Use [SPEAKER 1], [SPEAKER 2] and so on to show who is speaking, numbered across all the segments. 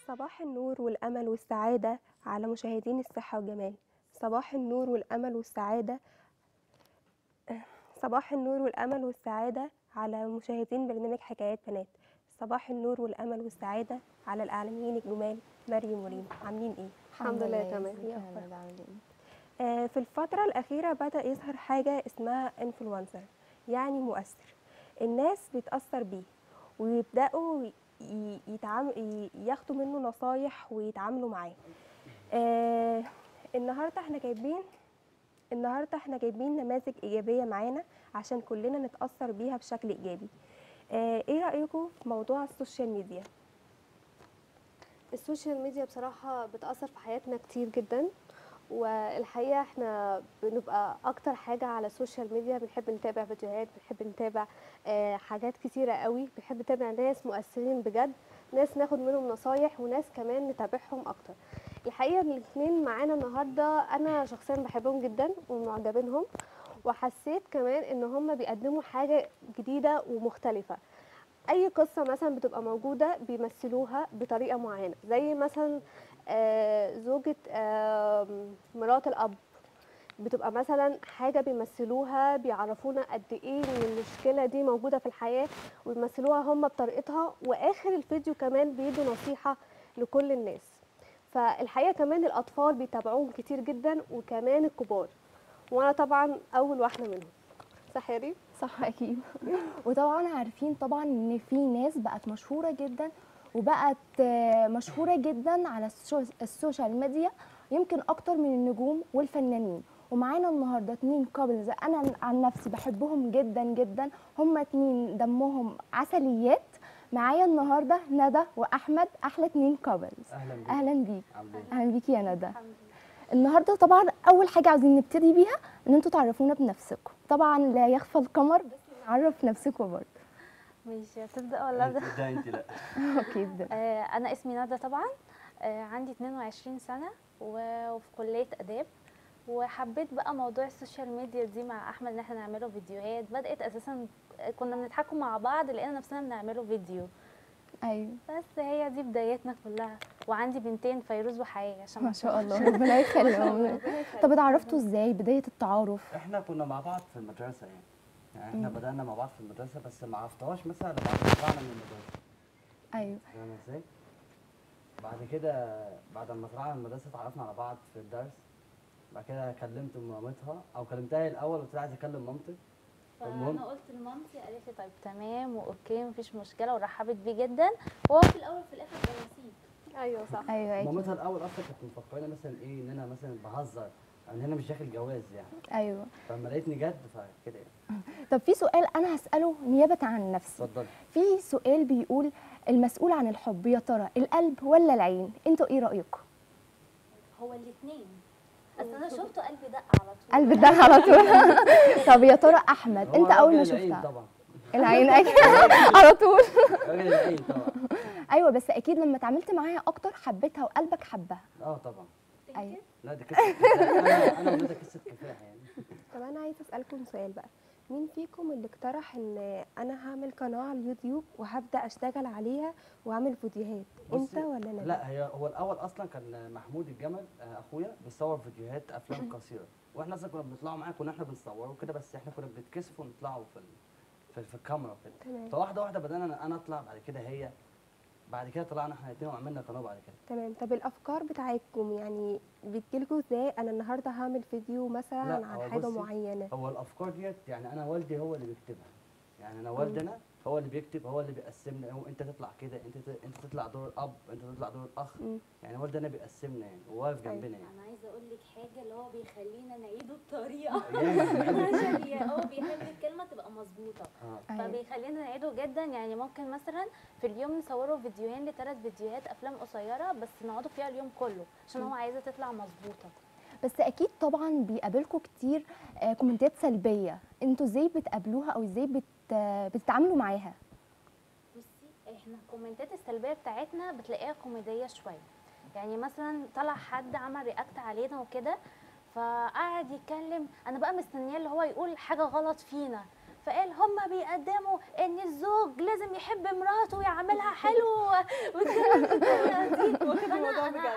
[SPEAKER 1] صباح النور والأمل والسعادة على مشاهدين الصحة والجمال صباح النور والأمل والسعادة صباح النور والأمل والسعادة على مشاهدين برنامج حكايات بنات صباح النور والأمل والسعادة على الإعلاميين الجمال مريم وريم عاملين إيه؟
[SPEAKER 2] الحمد لله تمام
[SPEAKER 1] إيه أخبارك؟ آه، في الفترة الأخيرة بدأ يظهر حاجة اسمها انفلونسر يعني مؤثر الناس بتأثر بيه ويبدأوا ي- يتعام... ي- ياخدوا منه نصايح ويتعاملوا معاه آه النهاردة احنا جايبين النهاردة احنا جايبين نماذج إيجابية معانا عشان كلنا نتأثر بيها بشكل إيجابي آه ايه رأيكم في موضوع السوشيال ميديا؟
[SPEAKER 2] السوشيال ميديا بصراحة بتأثر في حياتنا كتير جدا والحقيقة احنا بنبقى أكتر حاجة على السوشيال ميديا بنحب نتابع فيديوهات بنحب نتابع آه، حاجات كتيرة قوي بنحب نتابع ناس مؤثرين بجد ناس ناخد منهم نصايح وناس كمان نتابعهم أكتر الحقيقة الاثنين معانا النهاردة أنا شخصيا بحبهم جدا ومعجبينهم وحسيت كمان ان هم بيقدموا حاجة جديدة ومختلفة اي قصه مثلا بتبقى موجوده بيمثلوها بطريقه معينه زي مثلا آه، زوجة آم، مرات الأب بتبقى مثلا حاجة بيمثلوها بيعرفونا قد إيه إن المشكلة دي موجودة في الحياة ويمثلوها هم بطريقتها وآخر الفيديو كمان بيدوا نصيحة لكل الناس فالحقيقة كمان الأطفال بيتابعوهم كتير جدا وكمان الكبار وأنا طبعا أول واحدة منهم صح يا ريم؟
[SPEAKER 3] صح اكيد وطبعا عارفين طبعا ان في ناس بقت مشهوره جدا وبقت آه، مشهوره جدا على السو- السوشيال ميديا يمكن اكتر من النجوم والفنانين ومعانا النهارده اتنين كابلز انا عن نفسي بحبهم جدا جدا هما اتنين دمهم عسليات معايا النهارده ندى واحمد احلى اتنين كابلز
[SPEAKER 4] اهلا بيك
[SPEAKER 3] اهلا بيك
[SPEAKER 4] عامل ايه
[SPEAKER 3] اهلا بيكي يا ندى النهارده طبعا اول حاجه عايزين نبتدي بيها ان انتوا تعرفونا بنفسكم طبعا لا يخفى القمر بس نعرف نفسكم برضه
[SPEAKER 5] ماشي هتبدأ ولا أبدأ؟
[SPEAKER 4] انت ده انت لا
[SPEAKER 3] اوكي ابدا
[SPEAKER 5] آه، أنا اسمي ندى طبعا آه، عندي 22 سنة و- وفي كلية آداب وحبيت بقى موضوع السوشيال ميديا دي مع أحمد إن احنا نعمله فيديوهات بدأت أساسا كنا بنضحكوا مع بعض لقينا نفسنا بنعمله فيديو
[SPEAKER 3] ايوه
[SPEAKER 5] بس هي دي بدايتنا كلها وعندي بنتين فيروز وحياة عشان
[SPEAKER 3] ما شاء الله ربنا يخليهم طب اتعرفتوا ازاي بدايه التعارف
[SPEAKER 4] احنا كنا مع بعض في المدرسه يعني يعني احنا بدانا مع بعض في المدرسه بس ما عرفتهاش مثلا لما طلعنا من المدرسه
[SPEAKER 3] ايوه
[SPEAKER 4] فاهم ازاي بعد كده بعد ما طلعنا من المدرسه اتعرفنا على بعض في الدرس بعد كده كلمت مامتها او كلمتها هي الاول قلت لها عايز اكلم مامتي المهم-
[SPEAKER 5] فانا قلت لمامتي قالت لي طيب تمام واوكي مفيش مشكله ورحبت بيه جدا وهو في الاول وفي الاخر كان نصيب
[SPEAKER 2] أيوه صح
[SPEAKER 3] ايوه اكيد
[SPEAKER 4] مامتها الاول اصلا كانت مفكراني مثلا ايه ان انا مثلا بهزر ان انا مش داخل جواز يعني
[SPEAKER 3] ايوه
[SPEAKER 4] فلما لقيتني جد فكده يعني
[SPEAKER 3] طب في سؤال انا هساله نيابه عن نفسي
[SPEAKER 4] اتفضلي
[SPEAKER 3] في سؤال بيقول المسؤول عن الحب يا ترى القلب ولا العين انتوا ايه رايكم
[SPEAKER 5] هو الاثنين اصل انا شفته قلبي دق على طول
[SPEAKER 3] قلب ده على طول طب يا ترى احمد
[SPEAKER 4] هو
[SPEAKER 3] انت اول ما
[SPEAKER 4] راجل العين
[SPEAKER 3] شفتها
[SPEAKER 4] طبعا
[SPEAKER 3] العين اكيد على طول
[SPEAKER 4] راجل العين طبعا
[SPEAKER 3] ايوه بس اكيد لما اتعاملت معاها اكتر حبيتها وقلبك حبها
[SPEAKER 4] اه طبعا
[SPEAKER 3] ايوه
[SPEAKER 4] لا دي قصه كفاح انا انا وندى قصه كفاح يعني
[SPEAKER 1] طب انا عايزه اسالكم سؤال بقى مين فيكم اللي اقترح ان انا هعمل قناه على اليوتيوب وهبدا اشتغل عليها واعمل فيديوهات انت
[SPEAKER 4] بصي،
[SPEAKER 1] ولا انا
[SPEAKER 4] لا هي هو الاول اصلا كان محمود الجمل آه، اخويا بيصور فيديوهات افلام قصيره واحنا اصلا كنا بنطلعوا معاه كنا احنا بنصوره وكده بس احنا كنا بنتكسف ونطلعوا في ال... في, في الكاميرا وكده
[SPEAKER 1] تمام
[SPEAKER 4] فواحده واحده بدانا انا أنا اطلع بعد كده هي بعد كده طلعنا احنا الاثنين وعملنا قناه بعد كده
[SPEAKER 1] تمام طب الافكار بتاعتكم يعني بتجيلكوا ازاي انا النهارده هعمل فيديو مثلا
[SPEAKER 4] لا، هو
[SPEAKER 1] عن حاجه
[SPEAKER 4] بصي،
[SPEAKER 1] معينه
[SPEAKER 4] هو الافكار ديت يعني انا والدي هو اللي بيكتبها يعني انا والدنا هو اللي بيكتب هو اللي بيقسمنا هو انت تطلع كده انت ت- انت تطلع دور الاب انت تطلع دور الاخ
[SPEAKER 1] مم.
[SPEAKER 4] يعني والدنا بيقسمنا يعني وواقف
[SPEAKER 1] أيوة.
[SPEAKER 4] جنبنا يعني
[SPEAKER 5] انا عايزه اقول لك حاجه اللي هو بيخلينا نعيده بطريقه
[SPEAKER 4] يعني
[SPEAKER 5] عشان ي- هو بيحب الكلمه تبقى مظبوطه
[SPEAKER 4] اه
[SPEAKER 3] أيوة.
[SPEAKER 5] فبيخلينا نعيده جدا يعني ممكن مثلا في اليوم نصوروا فيديوهين لثلاث فيديوهات افلام قصيره بس نقعدوا فيها اليوم كله عشان هو عايزه تطلع مظبوطه
[SPEAKER 3] بس اكيد طبعا بيقابلكم كتير آه، كومنتات سلبيه انتوا ازاي بتقابلوها او ازاي بت آه، بتتعاملوا معاها
[SPEAKER 5] بصي احنا الكومنتات السلبيه بتاعتنا بتلاقيها كوميديه شويه يعني مثلا طلع حد عمل رياكت علينا وكده فقعد يتكلم انا بقى مستنياه اللي هو يقول حاجه غلط فينا فقال هما بيقدموا ان الزوج لازم يحب مراته ويعملها حلو والكلام ده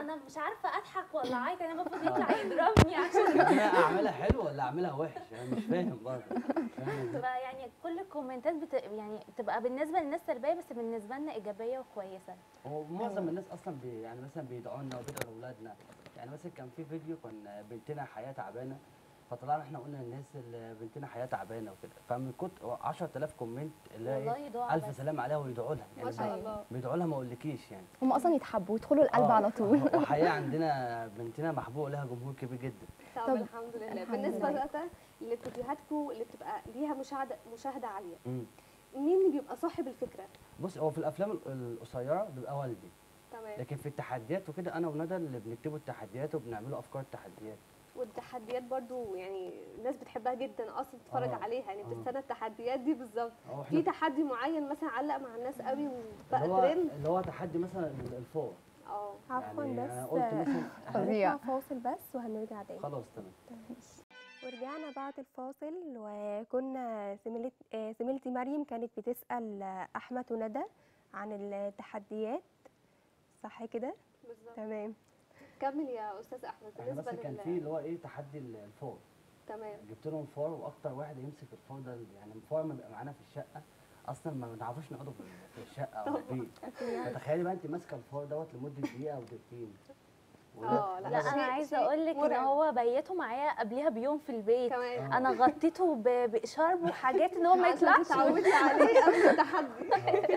[SPEAKER 5] انا مش عارفه اضحك ولا اعيط انا المفروض يطلع يضربني عشان
[SPEAKER 4] انا اعملها حلو ولا اعملها وحش انا مش فاهم برضه فاهم؟
[SPEAKER 5] تبقى يعني كل الكومنتات بت... يعني تبقى بالنسبه للناس سلبيه بس بالنسبه لنا ايجابيه وكويسه
[SPEAKER 4] هو معظم الناس اصلا بي يعني مثلا بيدعوا لنا وبيدعوا لاولادنا يعني مثلا كان في فيديو كان بنتنا حياه تعبانه فطلعنا احنا قلنا للناس اللي بنتنا حياه تعبانه وكده فمن كتر 10000 كومنت اللي هي
[SPEAKER 5] والله
[SPEAKER 4] إيه،
[SPEAKER 5] دعاء
[SPEAKER 4] الف
[SPEAKER 5] بس.
[SPEAKER 4] سلام عليها ويدعوا لها
[SPEAKER 2] ما
[SPEAKER 4] يعني
[SPEAKER 2] شاء
[SPEAKER 3] أيوة.
[SPEAKER 2] الله
[SPEAKER 4] بيدعوا لها ما اقولكيش يعني
[SPEAKER 3] هم اصلا يتحبوا يدخلوا القلب
[SPEAKER 4] آه،
[SPEAKER 3] على طول
[SPEAKER 4] وحقيقه عندنا بنتنا محبوب لها جمهور كبير جدا
[SPEAKER 2] طب,
[SPEAKER 3] طب
[SPEAKER 2] الحمد لله
[SPEAKER 3] الحمد
[SPEAKER 2] بالنسبه
[SPEAKER 3] لله.
[SPEAKER 2] بقى لفيديوهاتكم اللي بتبقى ليها مشاهده مشاهده عاليه
[SPEAKER 4] مم.
[SPEAKER 2] مين اللي بيبقى صاحب الفكره
[SPEAKER 4] بص هو في الافلام ال- القصيره بيبقى والدي
[SPEAKER 2] تمام
[SPEAKER 4] لكن في التحديات وكده انا وندى اللي بنكتبوا التحديات وبنعملوا افكار التحديات
[SPEAKER 2] والتحديات برضو يعني الناس بتحبها جدا اصلا تتفرج
[SPEAKER 4] آه،
[SPEAKER 2] عليها يعني
[SPEAKER 4] آه.
[SPEAKER 2] بتستنى التحديات دي بالظبط
[SPEAKER 4] أهو
[SPEAKER 2] في
[SPEAKER 4] إحنا-
[SPEAKER 2] تحدي معين مثلا علق مع الناس قوي وبقى
[SPEAKER 4] اللي هو
[SPEAKER 2] ترند
[SPEAKER 4] اللي هو تحدي مثلا الفور
[SPEAKER 2] اه
[SPEAKER 1] عفوا
[SPEAKER 4] يعني
[SPEAKER 1] بس
[SPEAKER 4] انا قلت مثلا
[SPEAKER 3] فظيع.
[SPEAKER 1] هنطلع فاصل بس وهنرجع تاني
[SPEAKER 4] خلاص تمام
[SPEAKER 1] ورجعنا بعد الفاصل وكنا زميلت آه، زميلتي مريم كانت بتسأل آه، أحمد وندى عن التحديات صح كده؟
[SPEAKER 2] بالظبط
[SPEAKER 1] تمام
[SPEAKER 2] كمل يا استاذ احمد
[SPEAKER 4] احنا
[SPEAKER 2] بالنسبه
[SPEAKER 4] بس كان
[SPEAKER 2] لل-
[SPEAKER 4] في اللي هو ايه تحدي ال- الفور
[SPEAKER 2] تمام
[SPEAKER 4] جبت لهم فار واكتر واحد يمسك الفار ده يعني الفار ما بيبقى معانا في الشقه اصلا ما بنعرفوش نقعدوا في- في الشقه او البيت فتخيلي بقى انت ماسكه الفار دوت لمده دقيقه او دقيقتين
[SPEAKER 2] اه
[SPEAKER 5] لا
[SPEAKER 2] شيء-
[SPEAKER 5] انا عايزه
[SPEAKER 2] شيء
[SPEAKER 5] اقول لك ان
[SPEAKER 2] مرعب.
[SPEAKER 5] هو بيته معايا قبلها بيوم في البيت
[SPEAKER 2] كمان
[SPEAKER 5] انا غطيته ب- باشارب وحاجات ان هو ما
[SPEAKER 2] عشان
[SPEAKER 5] يطلعش
[SPEAKER 2] تتعودي عليه قبل التحدي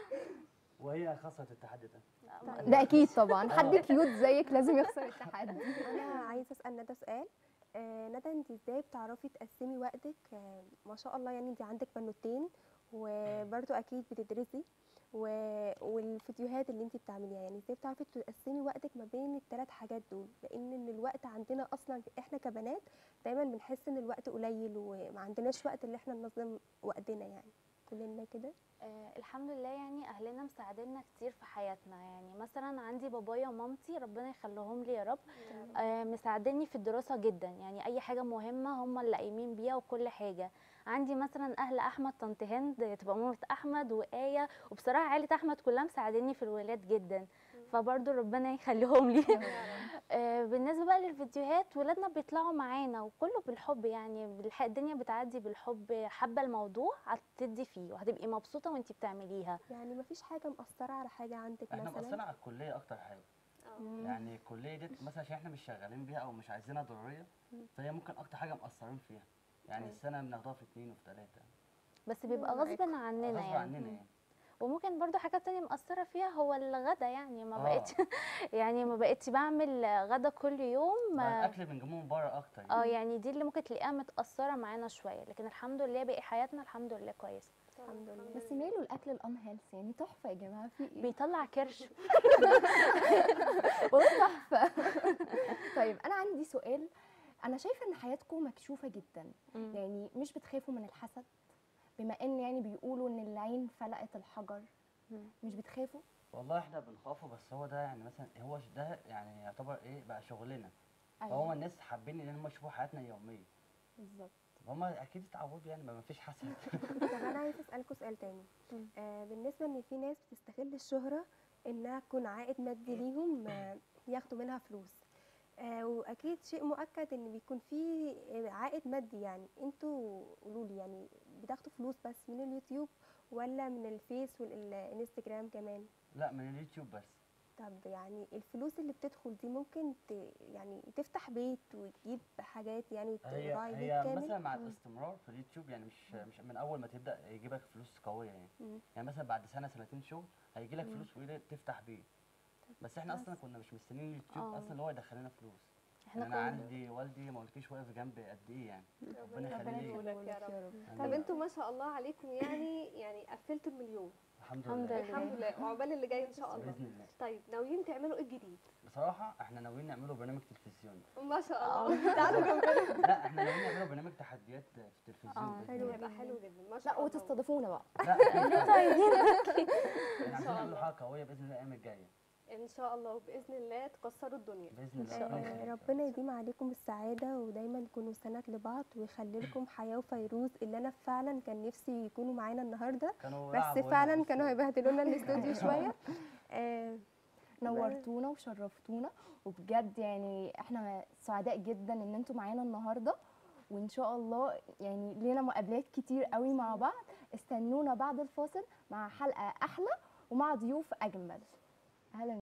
[SPEAKER 4] وهي خسرت التحدي ده
[SPEAKER 3] ده اكيد طبعا حد كيوت زيك لازم يخسر التحدي
[SPEAKER 1] أنا عايزة أسأل ندى سؤال آه، ندى أنت إزاي بتعرفي تقسمي وقتك آه، ما شاء الله يعني أنت عندك بنوتين وبرضو أكيد بتدرسي و... والفيديوهات اللي انت بتعمليها يعني ازاي بتعرفي تقسمي وقتك ما بين الثلاث حاجات دول لان ان الوقت عندنا اصلا احنا كبنات دايما بنحس ان الوقت قليل وما عندناش وقت اللي احنا ننظم وقتنا يعني كلنا كده
[SPEAKER 5] آه الحمد لله يعني اهلنا مساعديننا كتير في حياتنا يعني مثلا عندي بابايا ومامتي ربنا يخليهم لي يا رب آه مساعديني في الدراسه جدا يعني اي حاجه مهمه هم اللي قايمين بيها وكل حاجه عندي مثلا اهل احمد طنط هند تبقى مامة احمد وايه وبصراحه عيله احمد كلها مساعديني في الولاد جدا فبرضه ربنا يخليهم لي آه، بالنسبه بقى للفيديوهات ولادنا بيطلعوا معانا وكله بالحب يعني بالح- الدنيا بتعدي بالحب حابه الموضوع هتدي فيه وهتبقي مبسوطه وانت بتعمليها
[SPEAKER 1] يعني ما فيش حاجه مأثره على حاجه عندك
[SPEAKER 4] احنا
[SPEAKER 1] مثلا
[SPEAKER 4] مقصرين على الكليه اكتر حاجه
[SPEAKER 2] اه
[SPEAKER 4] يعني الكليه دي مثلا عشان احنا مش شغالين بيها او مش عايزينها ضروريه فهي ممكن اكتر حاجه مقصرين فيها يعني السنه بناخدها في اتنين وفي ثلاثه
[SPEAKER 5] بس بيبقى
[SPEAKER 1] معاك.
[SPEAKER 5] غصب عننا
[SPEAKER 4] غصب
[SPEAKER 5] يعني
[SPEAKER 4] عننا يعني
[SPEAKER 5] وممكن برضو حاجات تانية مأثرة فيها هو الغدا يعني ما
[SPEAKER 4] آه.
[SPEAKER 5] بقتش يعني ما بقتش بعمل غدا كل يوم
[SPEAKER 4] مع الاكل بنجيبه من بره اكتر
[SPEAKER 5] اه يعني دي اللي ممكن تلاقيها متأثرة معانا شوية لكن الحمد لله باقي حياتنا الحمد لله كويسة
[SPEAKER 1] الحمد لله
[SPEAKER 3] بس ماله الاكل الان هيلث يعني تحفه يا جماعه في ايه
[SPEAKER 5] بيطلع كرش
[SPEAKER 3] والله تحفه طيب انا عندي سؤال انا شايفه ان حياتكم مكشوفه جدا
[SPEAKER 5] مم.
[SPEAKER 3] يعني مش بتخافوا من الحسد بما ان يعني بيقولوا ان العين فلقت الحجر
[SPEAKER 5] مم.
[SPEAKER 3] مش بتخافوا
[SPEAKER 4] والله احنا بنخافه بس هو ده يعني مثلا هو ش- ده يعني يعتبر ايه بقى شغلنا فهو الناس حابين ان هم يشوفوا حياتنا اليوميه
[SPEAKER 3] بالظبط
[SPEAKER 4] هم اكيد اتعودوا يعني ما فيش حسد
[SPEAKER 1] طب انا عايزه اسالكوا سؤال تاني آه بالنسبه ان في ناس بتستغل الشهره انها تكون عائد مادي ليهم آه ياخدوا منها فلوس آه واكيد شيء مؤكد ان بيكون في آه، عائد مادي يعني انتوا قولوا لي يعني بتاخدوا فلوس بس من اليوتيوب ولا من الفيس والانستجرام كمان
[SPEAKER 4] لا من اليوتيوب بس
[SPEAKER 1] طب يعني الفلوس اللي بتدخل دي ممكن ت يعني تفتح بيت وتجيب حاجات يعني
[SPEAKER 4] هي
[SPEAKER 1] وتراعي بيت
[SPEAKER 4] هي
[SPEAKER 1] كامل
[SPEAKER 4] مثلا مع
[SPEAKER 1] مم.
[SPEAKER 4] الاستمرار في اليوتيوب يعني مش مش من اول ما تبدا يجيبك فلوس قويه يعني
[SPEAKER 1] مم.
[SPEAKER 4] يعني مثلا بعد سنه سنتين شغل هيجي لك
[SPEAKER 1] مم.
[SPEAKER 4] فلوس وايه تفتح بيت بس احنا اصلا كنا مش مستنيين اليوتيوب
[SPEAKER 5] آه.
[SPEAKER 4] اصلا اللي هو يدخل لنا فلوس
[SPEAKER 5] احنا
[SPEAKER 4] يعني انا
[SPEAKER 5] كنا
[SPEAKER 4] عندي والدي ما قلتليش واقف جنبي قد ايه يعني ربنا
[SPEAKER 2] ربنا
[SPEAKER 4] يخليه لي
[SPEAKER 2] يخليك يا رب طب
[SPEAKER 4] آمين.
[SPEAKER 2] انتوا ما شاء الله عليكم يعني يعني قفلتوا المليون
[SPEAKER 4] الحمد
[SPEAKER 5] الحمد
[SPEAKER 4] لله
[SPEAKER 5] لله.
[SPEAKER 2] الحمد لله وعقبال اللي جاي ان شاء الله
[SPEAKER 4] باذن الله
[SPEAKER 2] طيب ناويين تعملوا ايه جديد
[SPEAKER 4] بصراحه احنا ناويين نعملوا برنامج تلفزيوني
[SPEAKER 2] ما شاء الله تعالوا جنبنا
[SPEAKER 4] لا احنا ناويين نعملوا برنامج تحديات في التلفزيون
[SPEAKER 5] آه.
[SPEAKER 4] بإذن
[SPEAKER 1] حلو
[SPEAKER 4] الله.
[SPEAKER 2] هيبقى حلو جدا ما شاء
[SPEAKER 3] لا
[SPEAKER 2] الله
[SPEAKER 3] وتستضيفونا بقى
[SPEAKER 4] لا
[SPEAKER 5] انتوا عايزين
[SPEAKER 4] احنا عايزين نعملوا حاجه قويه باذن الله الايام الجايه
[SPEAKER 2] ان شاء الله وباذن الله تكسروا الدنيا
[SPEAKER 4] باذن الله
[SPEAKER 1] آه،
[SPEAKER 4] ربنا يخليك.
[SPEAKER 1] ربنا يديم عليكم السعادة ودايما تكونوا سند لبعض ويخلي لكم حياة وفيروز اللي أنا فعلا كان نفسي يكونوا معانا النهاردة
[SPEAKER 4] كانوا
[SPEAKER 1] بس
[SPEAKER 4] لعبوا هنا
[SPEAKER 1] فعلا
[SPEAKER 4] بص.
[SPEAKER 1] كانوا هيبهدلوا لنا الاستوديو شوية آه،
[SPEAKER 3] نورتونا وشرفتونا وبجد يعني احنا سعداء جدا ان انتوا معانا النهارده وان شاء الله يعني لينا مقابلات كتير قوي مع بعض استنونا بعد الفاصل مع حلقه احلى ومع ضيوف اجمل اهلا